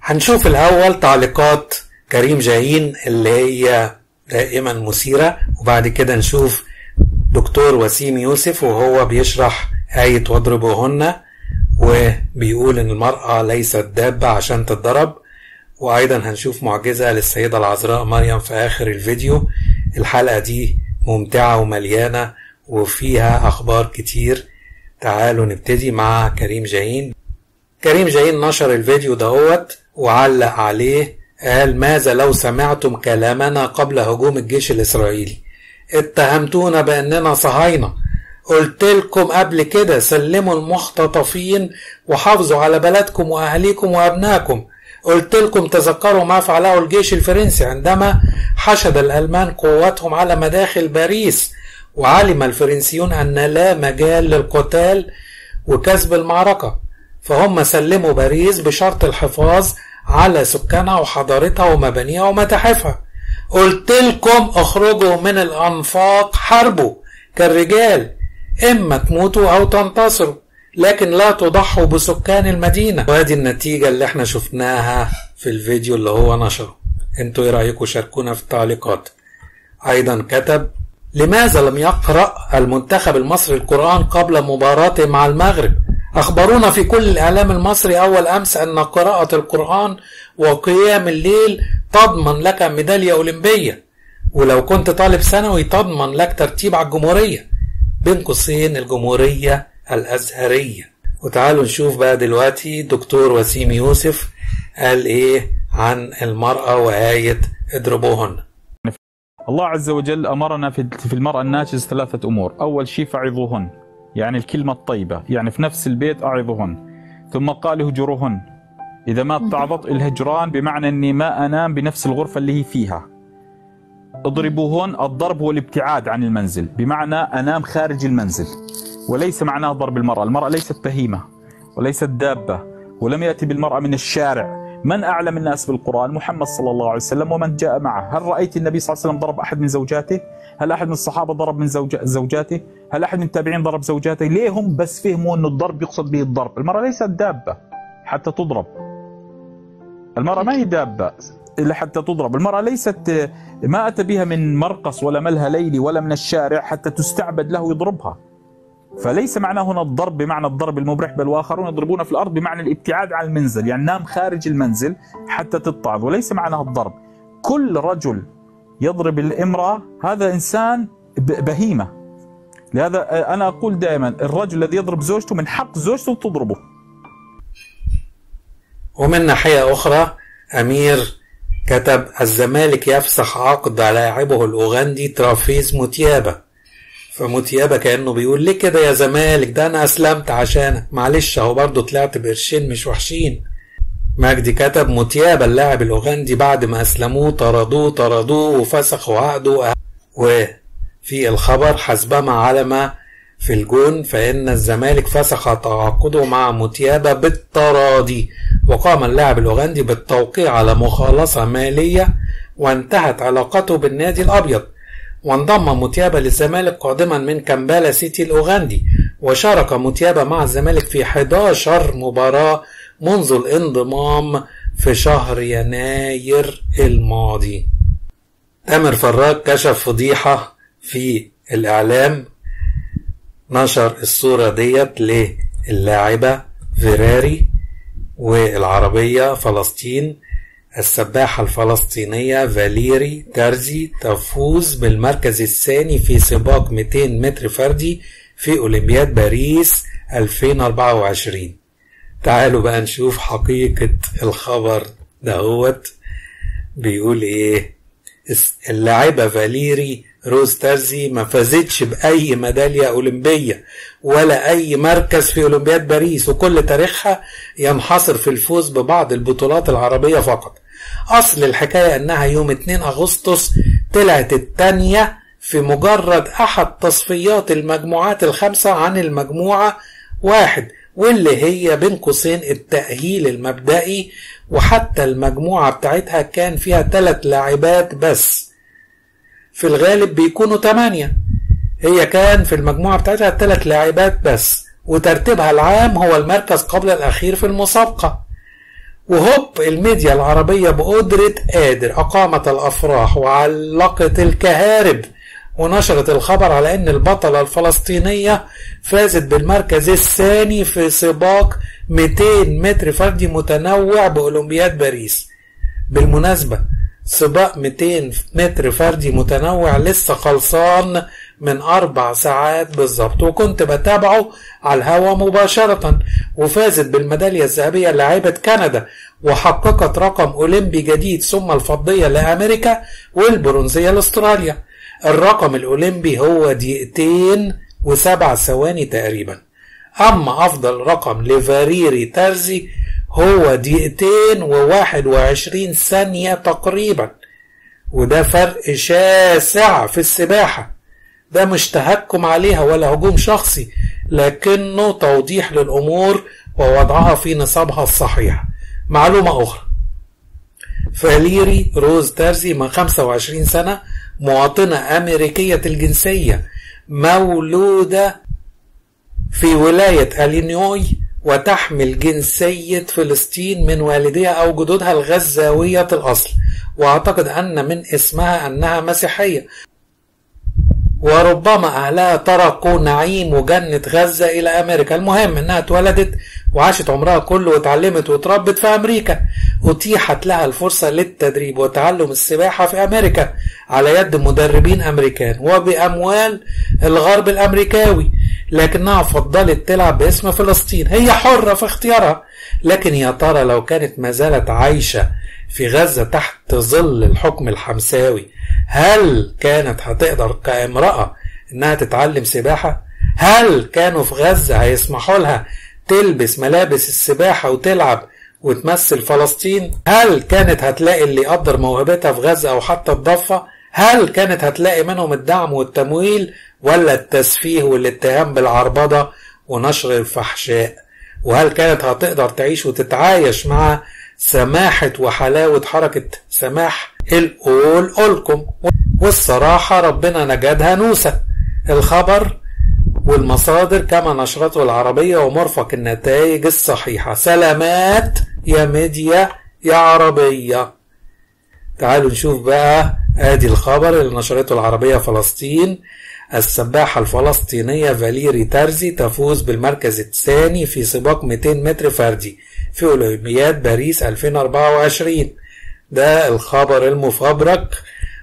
هنشوف الأول تعليقات كريم جاهين اللي هي دائما مثيرة وبعد كده نشوف دكتور وسيم يوسف وهو بيشرح آية واضربوهن وبيقول إن المرأة ليست دابة عشان تتضرب وأيضا هنشوف معجزة للسيدة العذراء مريم في آخر الفيديو الحلقة دي ممتعة ومليانة وفيها أخبار كتير تعالوا نبتدي مع كريم جاهين كريم جاهين نشر الفيديو دهوت وعلق عليه قال ماذا لو سمعتم كلامنا قبل هجوم الجيش الإسرائيلي اتهمتونا بأننا صهاينة قلت لكم قبل كده سلموا المختطفين وحافظوا على بلدكم وأهليكم وأبنائكم قلت لكم تذكروا ما فعله الجيش الفرنسي عندما حشد الألمان قواتهم على مداخل باريس وعلم الفرنسيون أن لا مجال للقتال وكسب المعركة فهم سلموا باريس بشرط الحفاظ على سكانها وحضارتها ومبانيها ومتاحفها قلت لكم اخرجوا من الأنفاق حاربوا كالرجال إما تموتوا أو تنتصروا لكن لا تضحوا بسكان المدينة وهذه النتيجة اللي احنا شفناها في الفيديو اللي هو نشره انتوا ايه رأيكم شاركونا في التعليقات ايضا كتب لماذا لم يقرأ المنتخب المصري القرآن قبل مباراته مع المغرب أخبرونا في كل الإعلام المصري أول أمس أن قراءة القرآن وقيام الليل تضمن لك ميدالية أولمبية ولو كنت طالب ثانوي تضمن لك ترتيب على الجمهورية بين قوسين الجمهورية الأزهرية وتعالوا نشوف بقى دلوقتي دكتور وسيم يوسف قال إيه عن المرأة وآية اضربوهن الله عز وجل أمرنا في المرأة الناجز ثلاثة أمور أول شيء فعظوهن يعني الكلمة الطيبة يعني في نفس البيت أعظهن ثم قال هجروهن إذا ما اتعظت الهجران بمعنى أني ما أنام بنفس الغرفة اللي هي فيها اضربوهن الضرب هو الابتعاد عن المنزل بمعنى أنام خارج المنزل وليس معناه ضرب المرأة المرأة ليست بهيمة وليست دابة ولم يأتي بالمرأة من الشارع من أعلم الناس بالقرآن محمد صلى الله عليه وسلم ومن جاء معه هل رأيت النبي صلى الله عليه وسلم ضرب أحد من زوجاته هل أحد من الصحابة ضرب من زوج... زوجاته هل أحد من التابعين ضرب زوجاته ليه هم بس فهموا أن الضرب يقصد به الضرب المرأة ليست دابة حتى تضرب المرأة ما هي دابة إلا حتى تضرب المرأة ليست ما أتى بها من مرقص ولا ملهى ليلي ولا من الشارع حتى تستعبد له يضربها فليس معناه هنا الضرب بمعنى الضرب المبرح بل واخرون يضربون في الارض بمعنى الابتعاد عن المنزل يعني نام خارج المنزل حتى تتعظ وليس معناه الضرب كل رجل يضرب الامراه هذا انسان بهيمه لهذا انا اقول دائما الرجل الذي يضرب زوجته من حق زوجته تضربه ومن ناحيه اخرى امير كتب الزمالك يفسخ عقد لاعبه الاوغندي ترافيز موتيابا فموتيابا كانه بيقول ليه كده يا زمالك ده انا اسلمت عشانك معلش اهو برضه طلعت بقرشين مش وحشين مجدي كتب موتيابا اللاعب الاوغندي بعد ما اسلموه طردوه طردوه وفسخوا عقده وفي الخبر حسبما علم في الجون فإن الزمالك فسخ تعاقده مع موتيابا بالتراضي وقام اللاعب الأوغندي بالتوقيع على مخالصة مالية وانتهت علاقته بالنادي الأبيض وانضم موتيابا للزمالك قادما من كامبالا سيتي الأوغندي وشارك موتيابا مع الزمالك في 11 مباراة منذ الانضمام في شهر يناير الماضي تامر فراج كشف فضيحة في الإعلام نشر الصورة ديت للاعبة فيراري والعربية فلسطين السباحة الفلسطينية فاليري تارزي تفوز بالمركز الثاني في سباق 200 متر فردي في أولمبياد باريس 2024 تعالوا بقى نشوف حقيقة الخبر دهوت بيقول ايه اللاعبة فاليري روز تارزي ما فازتش بأي ميدالية أولمبية ولا أي مركز في أولمبياد باريس وكل تاريخها ينحصر في الفوز ببعض البطولات العربية فقط أصل الحكاية أنها يوم 2 أغسطس طلعت التانية في مجرد أحد تصفيات المجموعات الخمسة عن المجموعة واحد واللي هي بين قوسين التأهيل المبدئي وحتى المجموعة بتاعتها كان فيها ثلاث لاعبات بس في الغالب بيكونوا تمانية هي كان في المجموعة بتاعتها ثلاث لاعبات بس وترتيبها العام هو المركز قبل الأخير في المسابقة وهوب الميديا العربية بقدرة قادر أقامت الأفراح وعلقت الكهارب ونشرت الخبر على أن البطلة الفلسطينية فازت بالمركز الثاني في سباق 200 متر فردي متنوع بأولمبياد باريس بالمناسبة سباق 200 متر فردي متنوع لسه خلصان من أربع ساعات بالظبط وكنت بتابعه على الهوا مباشرة وفازت بالميدالية الذهبية لاعبة كندا وحققت رقم أولمبي جديد ثم الفضية لأمريكا والبرونزية لأستراليا الرقم الأولمبي هو دقيقتين وسبع ثواني تقريبا أما أفضل رقم لفاريري ترزي هو دقيقتين وواحد وعشرين ثانية تقريبا وده فرق شاسع في السباحة ده مش تهكم عليها ولا هجوم شخصي لكنه توضيح للأمور ووضعها في نصابها الصحيح معلومة أخرى فاليري روز ترزي من 25 سنة مواطنة أمريكية الجنسية مولودة في ولاية ألينوي وتحمل جنسية فلسطين من والديها أو جدودها الغزاوية الأصل وأعتقد أن من اسمها أنها مسيحية وربما أهلها تركوا نعيم وجنة غزة إلى أمريكا المهم أنها اتولدت وعاشت عمرها كله واتعلمت واتربت في أمريكا أتيحت لها الفرصة للتدريب وتعلم السباحة في أمريكا على يد مدربين أمريكان وبأموال الغرب الأمريكاوي لكنها فضلت تلعب باسم فلسطين هي حرة في اختيارها لكن يا ترى لو كانت ما زالت عايشة في غزة تحت ظل الحكم الحمساوي هل كانت هتقدر كامرأة انها تتعلم سباحة هل كانوا في غزة هيسمحوا لها تلبس ملابس السباحة وتلعب وتمثل فلسطين هل كانت هتلاقي اللي يقدر موهبتها في غزة او حتى الضفة هل كانت هتلاقي منهم الدعم والتمويل ولا التسفيه والاتهام بالعربضة ونشر الفحشاء وهل كانت هتقدر تعيش وتتعايش مع سماحة وحلاوة حركة سماح القول قولكم والصراحة ربنا نجدها نوسة الخبر والمصادر كما نشرته العربية ومرفق النتائج الصحيحة سلامات يا ميديا يا عربية تعالوا نشوف بقى ادي الخبر اللي نشرته العربية فلسطين السباحة الفلسطينية فاليري ترزي تفوز بالمركز الثاني في سباق 200 متر فردي في أولمبياد باريس 2024 ده الخبر المفبرك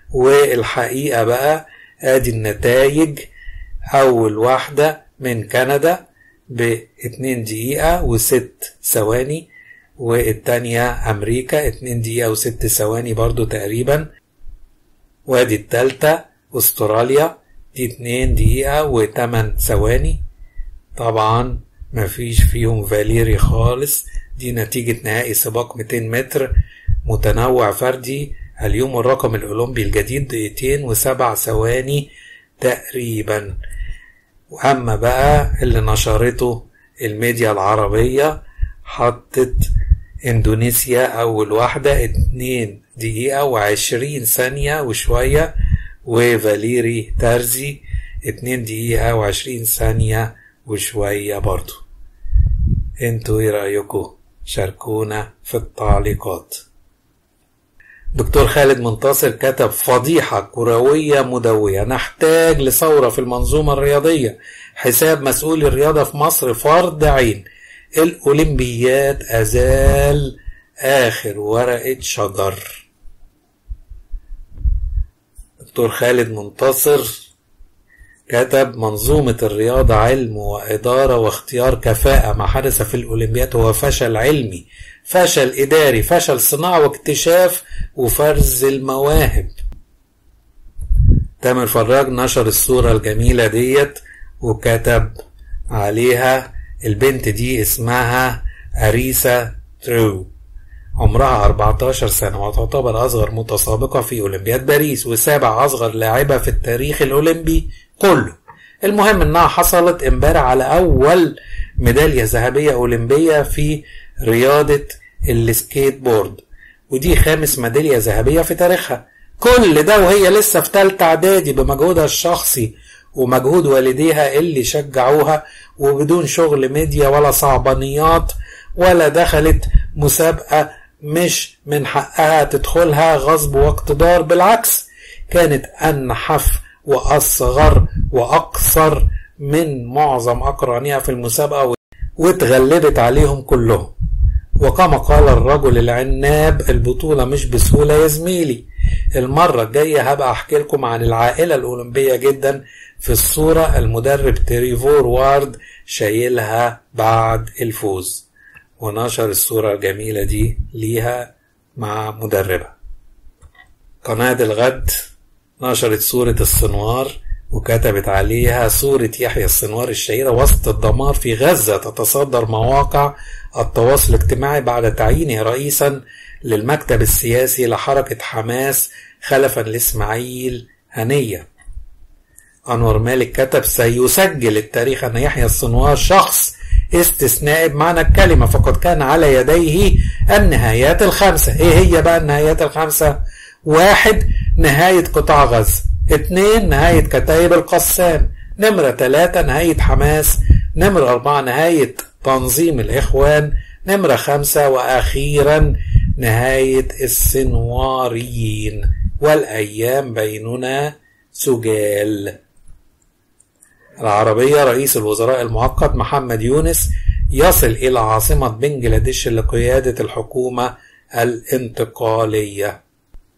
والحقيقة بقى ادي النتائج أول واحدة من كندا باتنين دقيقة وست ثواني والتانية أمريكا اتنين دقيقة وست ثواني برضو تقريبا وادي التالتة أستراليا دي اتنين دقيقة وتمن ثواني طبعا مفيش فيهم فاليري خالص دي نتيجة نهائي سباق 200 متر متنوع فردي اليوم الرقم الأولمبي الجديد دقيقتين وسبع ثواني تقريبا وأما بقى اللي نشرته الميديا العربية حطت اندونيسيا أول واحدة اتنين دقيقة وعشرين ثانية وشوية وفاليري تارزي اتنين دقيقة وعشرين ثانية وشوية برضو انتوا ايه رأيكم شاركونا في التعليقات دكتور خالد منتصر كتب فضيحة كروية مدوية نحتاج لثورة في المنظومة الرياضية حساب مسؤول الرياضة في مصر فرض عين الأولمبياد أزال آخر ورقة شجر دكتور خالد منتصر كتب منظومة الرياضة علم وإدارة واختيار كفاءة ما حدث في الأولمبياد هو فشل علمي فشل إداري فشل صناعة واكتشاف وفرز المواهب تامر فراج نشر الصورة الجميلة ديت وكتب عليها البنت دي اسمها أريسا ترو عمرها 14 سنة وتعتبر أصغر متسابقة في أولمبياد باريس وسابع أصغر لاعبة في التاريخ الأولمبي كله المهم إنها حصلت امبارح على أول ميدالية ذهبية أولمبية في رياضة السكيت بورد ودي خامس ميدالية ذهبية في تاريخها كل ده وهي لسه في تالتة إعدادي بمجهودها الشخصي ومجهود والديها اللي شجعوها وبدون شغل ميديا ولا صعبانيات ولا دخلت مسابقة مش من حقها تدخلها غصب واقتدار بالعكس كانت أنحف وأصغر وأقصر من معظم أقرانها في المسابقة واتغلبت عليهم كلهم وكما قال الرجل العناب البطولة مش بسهولة يا زميلي المرة الجاية هبقى أحكي لكم عن العائلة الأولمبية جدا في الصورة المدرب تريفور وارد شايلها بعد الفوز ونشر الصورة الجميلة دي ليها مع مدربة قناة الغد نشرت صورة السنوار وكتبت عليها صورة يحيى السنوار الشهيرة وسط الدمار في غزة تتصدر مواقع التواصل الاجتماعي بعد تعيينه رئيسا للمكتب السياسي لحركة حماس خلفا لإسماعيل هنية أنور مالك كتب سيسجل التاريخ أن يحيى السنوار شخص استثنائي بمعنى الكلمة فقد كان على يديه النهايات الخمسة ايه هي بقى النهايات الخمسة واحد نهاية قطاع غزة اتنين نهاية كتائب القسام نمرة تلاتة نهاية حماس نمرة أربعة نهاية تنظيم الإخوان نمرة خمسة وأخيرا نهاية السنواريين والأيام بيننا سجال العربية رئيس الوزراء المؤقت محمد يونس يصل إلى عاصمة بنجلاديش لقيادة الحكومة الانتقالية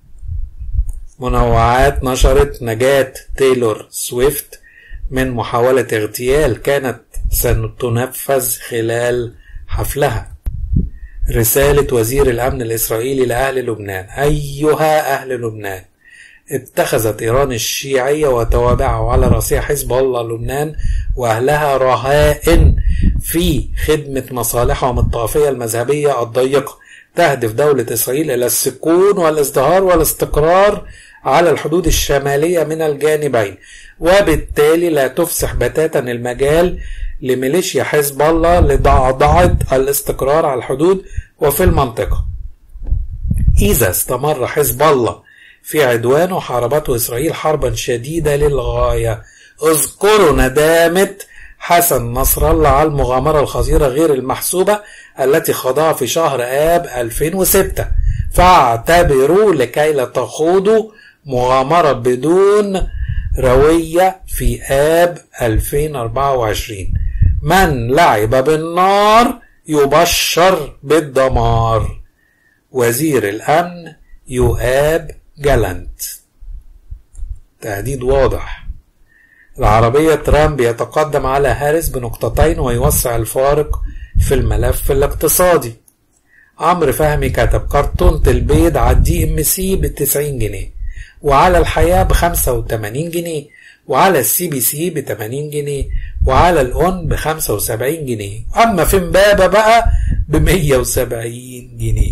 منوعات نشرت نجاة تايلور سويفت من محاولة اغتيال كانت ستنفذ خلال حفلها رسالة وزير الأمن الإسرائيلي لأهل لبنان أيها أهل لبنان اتخذت إيران الشيعية وتوابعه على رأسها حزب الله لبنان وأهلها رهائن في خدمة مصالحهم الطائفية المذهبية الضيقة تهدف دولة إسرائيل إلى السكون والازدهار والاستقرار على الحدود الشمالية من الجانبين وبالتالي لا تفسح بتاتا المجال لميليشيا حزب الله لضعضعة الاستقرار على الحدود وفي المنطقة إذا استمر حزب الله في عدوانه حاربته إسرائيل حربا شديدة للغاية اذكروا ندامة حسن نصر الله على المغامرة الخطيرة غير المحسوبة التي خاضها في شهر آب 2006 فاعتبروا لكي لا تخوضوا مغامرة بدون روية في آب 2024 من لعب بالنار يبشر بالدمار وزير الأمن يؤاب جالنت تهديد واضح العربية ترامب يتقدم على هاريس بنقطتين ويوسع الفارق في الملف الاقتصادي عمرو فهمي كتب كرتونة البيض على الدي ام سي ب 90 جنيه وعلى الحياة ب 85 جنيه وعلى السي بي سي ب 80 جنيه وعلى الاون ب 75 جنيه اما في امبابة بقى ب 170 جنيه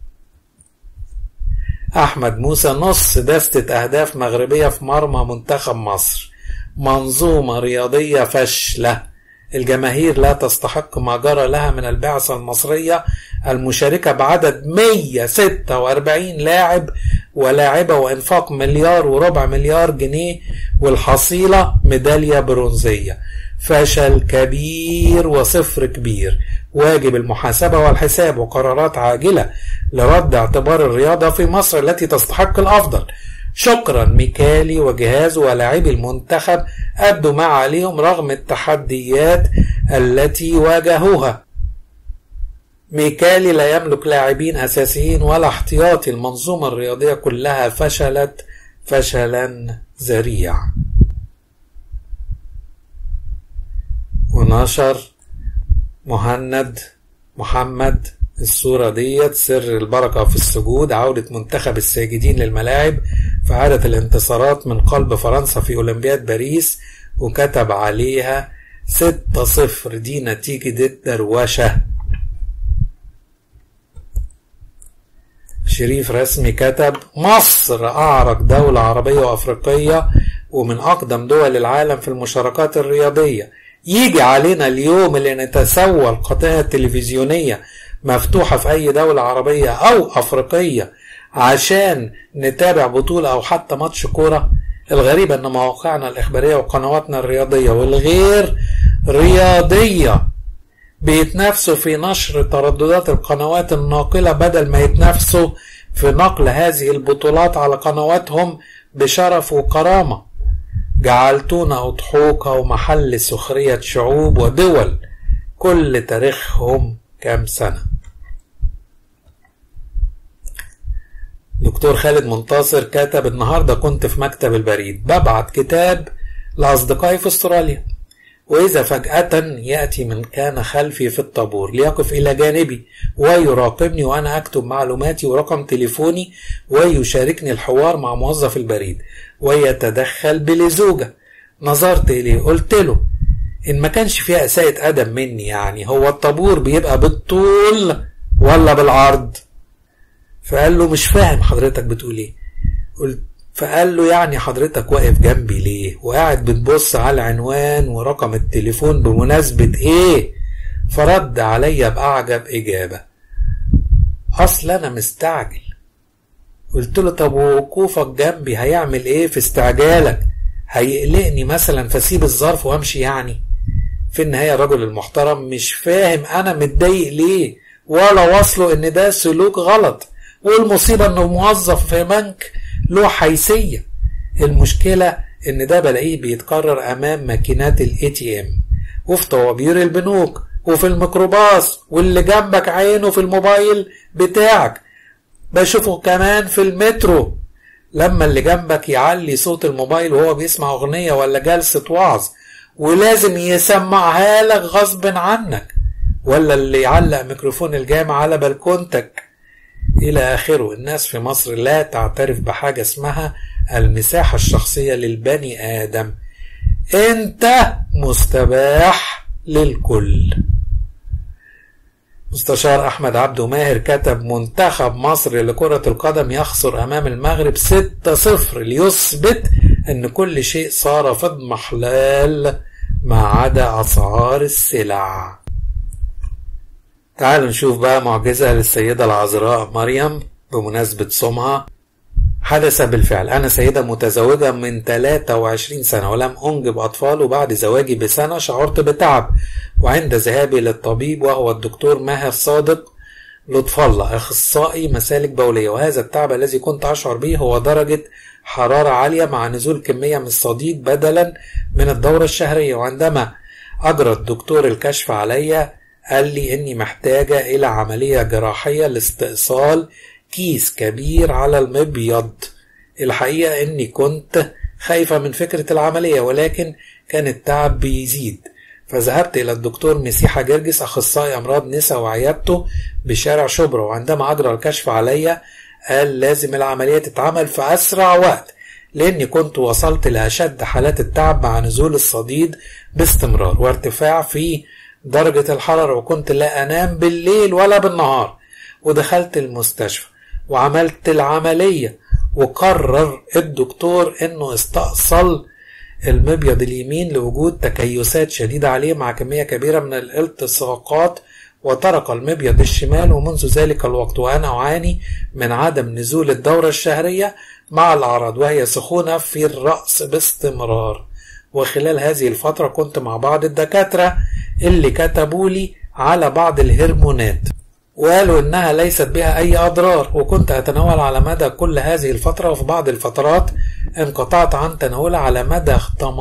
احمد موسى نص دستة اهداف مغربية في مرمى منتخب مصر منظومة رياضية فاشلة الجماهير لا تستحق ما جرى لها من البعثة المصرية المشاركة بعدد 146 لاعب ولاعبة وإنفاق مليار وربع مليار جنيه والحصيلة ميدالية برونزية فشل كبير وصفر كبير واجب المحاسبة والحساب وقرارات عاجلة لرد اعتبار الرياضة في مصر التي تستحق الأفضل شكرا ميكالي وجهازه ولاعبي المنتخب أدوا ما عليهم رغم التحديات التي واجهوها ميكالي لا يملك لاعبين أساسيين ولا احتياطي المنظومة الرياضية كلها فشلت فشلا ذريع ونشر مهند محمد الصورة ديت سر البركة في السجود عودة منتخب الساجدين للملاعب فعادت الانتصارات من قلب فرنسا في أولمبياد باريس وكتب عليها ستة صفر دي نتيجة الدروشة شريف رسمي كتب مصر أعرق دولة عربية وأفريقية ومن أقدم دول العالم في المشاركات الرياضية يجي علينا اليوم اللي نتسوى القناة التلفزيونية مفتوحة في أي دولة عربية أو أفريقية عشان نتابع بطولة أو حتى ماتش كورة الغريب أن مواقعنا الإخبارية وقنواتنا الرياضية والغير رياضية بيتنافسوا في نشر ترددات القنوات الناقلة بدل ما يتنافسوا في نقل هذه البطولات على قنواتهم بشرف وكرامة جعلتونا أضحوكة ومحل سخرية شعوب ودول كل تاريخهم كام سنة دكتور خالد منتصر كتب النهاردة كنت في مكتب البريد ببعت كتاب لأصدقائي في استراليا وإذا فجأة يأتي من كان خلفي في الطابور ليقف إلى جانبي ويراقبني وأنا أكتب معلوماتي ورقم تليفوني ويشاركني الحوار مع موظف البريد ويتدخل بلزوجة نظرت إليه قلت له إن ما كانش فيها إساءة أدب مني يعني هو الطابور بيبقى بالطول ولا بالعرض فقال له مش فاهم حضرتك بتقول ايه قلت فقال له يعني حضرتك واقف جنبي ليه وقاعد بتبص على العنوان ورقم التليفون بمناسبة ايه فرد عليا بأعجب إجابة أصل أنا مستعجل قلت له طب ووقوفك جنبي هيعمل ايه في استعجالك هيقلقني مثلا فسيب الظرف وامشي يعني في النهاية الرجل المحترم مش فاهم أنا متضايق ليه ولا واصله إن ده سلوك غلط والمصيبة إنه موظف في بنك له حيثية المشكلة إن ده بلاقيه بيتكرر أمام ماكينات الاي تي ام وفي طوابير البنوك وفي الميكروباص واللي جنبك عينه في الموبايل بتاعك بشوفه كمان في المترو لما اللي جنبك يعلي صوت الموبايل وهو بيسمع أغنية ولا جلسة وعظ ولازم يسمعها لك غصب عنك ولا اللي يعلق ميكروفون الجامع على بلكونتك إلى آخره الناس في مصر لا تعترف بحاجة اسمها المساحة الشخصية للبني آدم أنت مستباح للكل مستشار أحمد عبده ماهر كتب منتخب مصر لكرة القدم يخسر أمام المغرب 6-0 ليثبت أن كل شيء صار في اضمحلال ما عدا أسعار السلع تعالوا نشوف بقى معجزة للسيدة العذراء مريم بمناسبة صومها حدث بالفعل أنا سيدة متزوجة من 23 سنة ولم أنجب أطفال وبعد زواجي بسنة شعرت بتعب وعند ذهابي للطبيب وهو الدكتور ماهر صادق لطف الله أخصائي مسالك بولية وهذا التعب الذي كنت أشعر به هو درجة حرارة عالية مع نزول كمية من الصديد بدلا من الدورة الشهرية وعندما أجرى الدكتور الكشف علي قال لي إني محتاجة إلى عملية جراحية لاستئصال كيس كبير على المبيض الحقيقة إني كنت خايفة من فكرة العملية ولكن كان التعب بيزيد فذهبت إلى الدكتور مسيحة جرجس أخصائي أمراض نساء وعيادته بشارع شبرا وعندما أجرى الكشف عليا قال لازم العملية تتعمل في أسرع وقت لأني كنت وصلت لأشد حالات التعب مع نزول الصديد باستمرار وارتفاع في درجة الحرارة وكنت لا أنام بالليل ولا بالنهار ودخلت المستشفى وعملت العملية وقرر الدكتور انه استأصل المبيض اليمين لوجود تكيسات شديدة عليه مع كمية كبيرة من الالتصاقات وترك المبيض الشمال ومنذ ذلك الوقت وأنا أعاني من عدم نزول الدورة الشهرية مع الأعراض وهي سخونة في الرأس باستمرار وخلال هذه الفترة كنت مع بعض الدكاترة اللي كتبوا لي على بعض الهرمونات وقالوا إنها ليست بها أي أضرار وكنت أتناول على مدى كل هذه الفترة وفي بعض الفترات انقطعت عن تناولها على مدى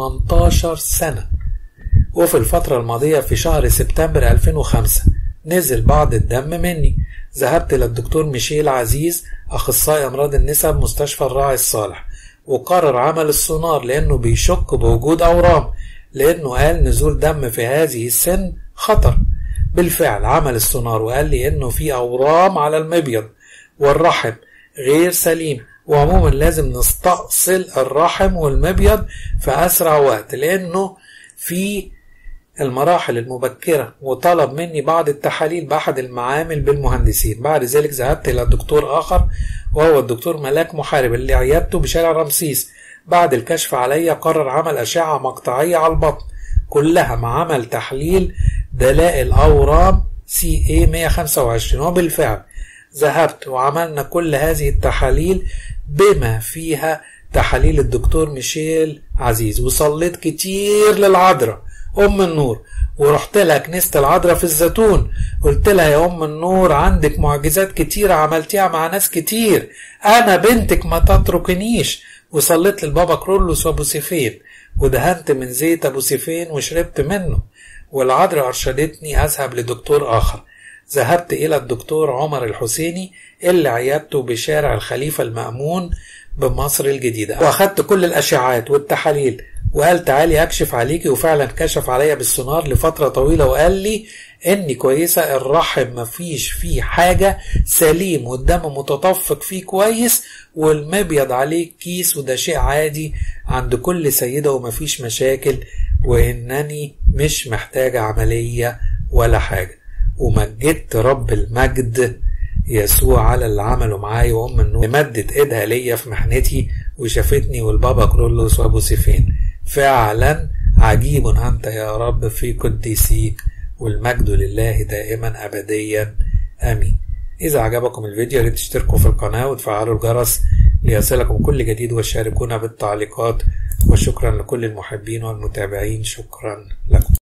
18 سنة وفي الفترة الماضية في شهر سبتمبر 2005 نزل بعض الدم مني ذهبت إلى الدكتور ميشيل عزيز أخصائي أمراض النساء بمستشفى الراعي الصالح وقرر عمل السونار لأنه بيشك بوجود أورام لأنه قال نزول دم في هذه السن خطر بالفعل عمل السونار وقال لي انه في اورام على المبيض والرحم غير سليم وعموما لازم نستأصل الرحم والمبيض في اسرع وقت لانه في المراحل المبكرة وطلب مني بعض التحاليل بأحد المعامل بالمهندسين بعد ذلك ذهبت إلى دكتور آخر وهو الدكتور ملاك محارب اللي عيادته بشارع رمسيس بعد الكشف علي قرر عمل أشعة مقطعية على البطن كلها مع عمل تحليل دلائل أورام سي اي 125 وبالفعل ذهبت وعملنا كل هذه التحاليل بما فيها تحاليل الدكتور ميشيل عزيز وصليت كتير للعذراء أم النور ورحت لها كنيسة العذراء في الزيتون قلت لها يا أم النور عندك معجزات كتيرة عملتيها مع ناس كتير أنا بنتك ما تتركنيش وصليت للبابا كرولوس وأبو سيفين ودهنت من زيت أبو سيفين وشربت منه والعذراء أرشدتني أذهب لدكتور آخر ذهبت إلى الدكتور عمر الحسيني اللي عيادته بشارع الخليفة المأمون بمصر الجديدة وأخدت كل الأشعات والتحاليل وقال تعالي أكشف عليكي وفعلا كشف عليا بالسونار لفترة طويلة وقال لي إني كويسة الرحم مفيش فيه حاجة سليم والدم متدفق فيه كويس والمبيض عليه كيس وده شيء عادي عند كل سيدة ومفيش مشاكل وإنني مش محتاجة عملية ولا حاجة ومجدت رب المجد يسوع على اللي عمله معايا وام النور مدت ايدها ليا في محنتي وشافتني والبابا كرولوس وابو سيفين فعلا عجيب انت يا رب في قديسيك والمجد لله دائما ابديا امين اذا عجبكم الفيديو يا ريت تشتركوا في القناه وتفعلوا الجرس ليصلكم كل جديد وشاركونا بالتعليقات وشكرا لكل المحبين والمتابعين شكرا لكم